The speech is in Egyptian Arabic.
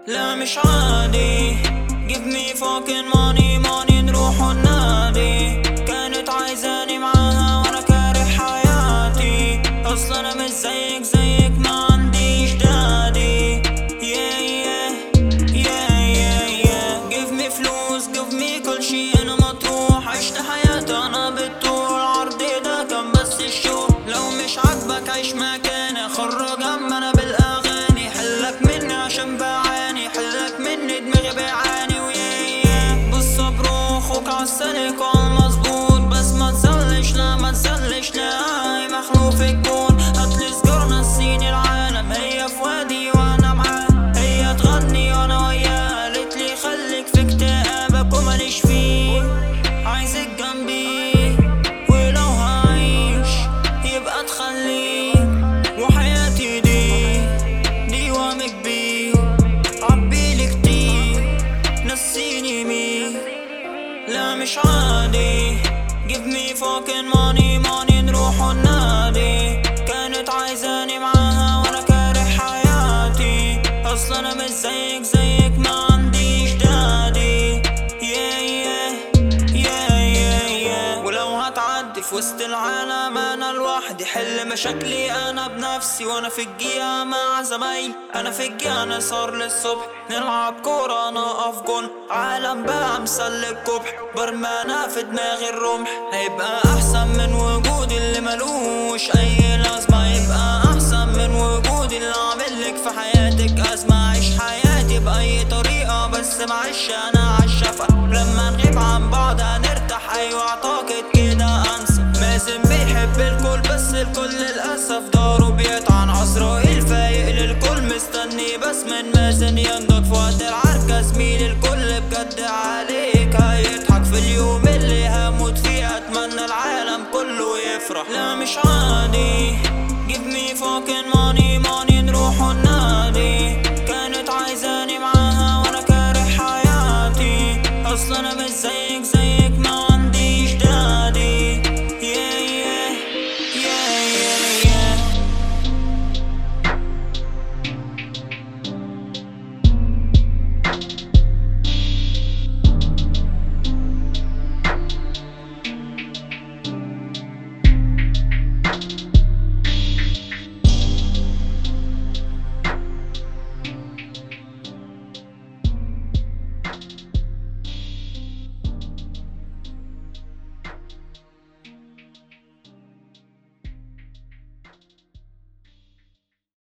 لا مش عادي give me fucking money money نروح النادي كانت عايزاني معاها وانا كاره حياتي اصلا انا مش زيك زيك ما عنديش دادي yeah yeah yeah yeah yeah give me فلوس give me كل شي انا مطروح عشت حياتي انا بالطول عرضي ده كان بس الشو لو مش عاجبك عيش مكاني خرج انا بالاغاني حلك مني عشان بعاني حلك مني دماغي بيعاني وياه بص برو اخوك عالسلك وعالمظبوط بس ما تزلش لا ما تزلش لا هاي مخلوق في الكون هاتلي سجارة نسيني العالم هي في وادي وانا معاها هي تغني وانا وياها قالتلي خليك في اكتئابك وماليش فيه عايزك جنبي ولو هعيش يبقى تخليك وحياتي دي دي وهم كبير عبيلي كتير نسيني مين لا مش عادي give me fucking money money نروح النادي كانت عايزاني معاها وانا كاره حياتي اصلا انا مش زيك زيك ما عنديش دادي yeah yeah yeah yeah yeah ولو هتعدي في وسط العالم انا لوحدي حل مشاكلي انا بنفسي وانا في الجيا مع زمايلي انا في الجيا نسهر للصبح نلعب كورة نقف جون عالم بقى مسلك الكبح برمانة في دماغي الرمح هيبقى احسن من وجودي اللي ملوش اي لازمة يبقى احسن من وجودي اللي عاملك في حياتك ازمة عيش حياتي باي طريقة بس معيش انا عالشفا لما نغيب عن بعض هنرتاح ايوه اعتقد كده انسى مازن بيحب الكل بس الكل للاسف داره بيطعن عزرائيل فايق للكل مستني بس من مازن ينضج في وقت العركة زميل الكل بجد عليك هيضحك في اليوم اللي هموت فيه اتمنى العالم كله يفرح لا مش عادي give me fucking money money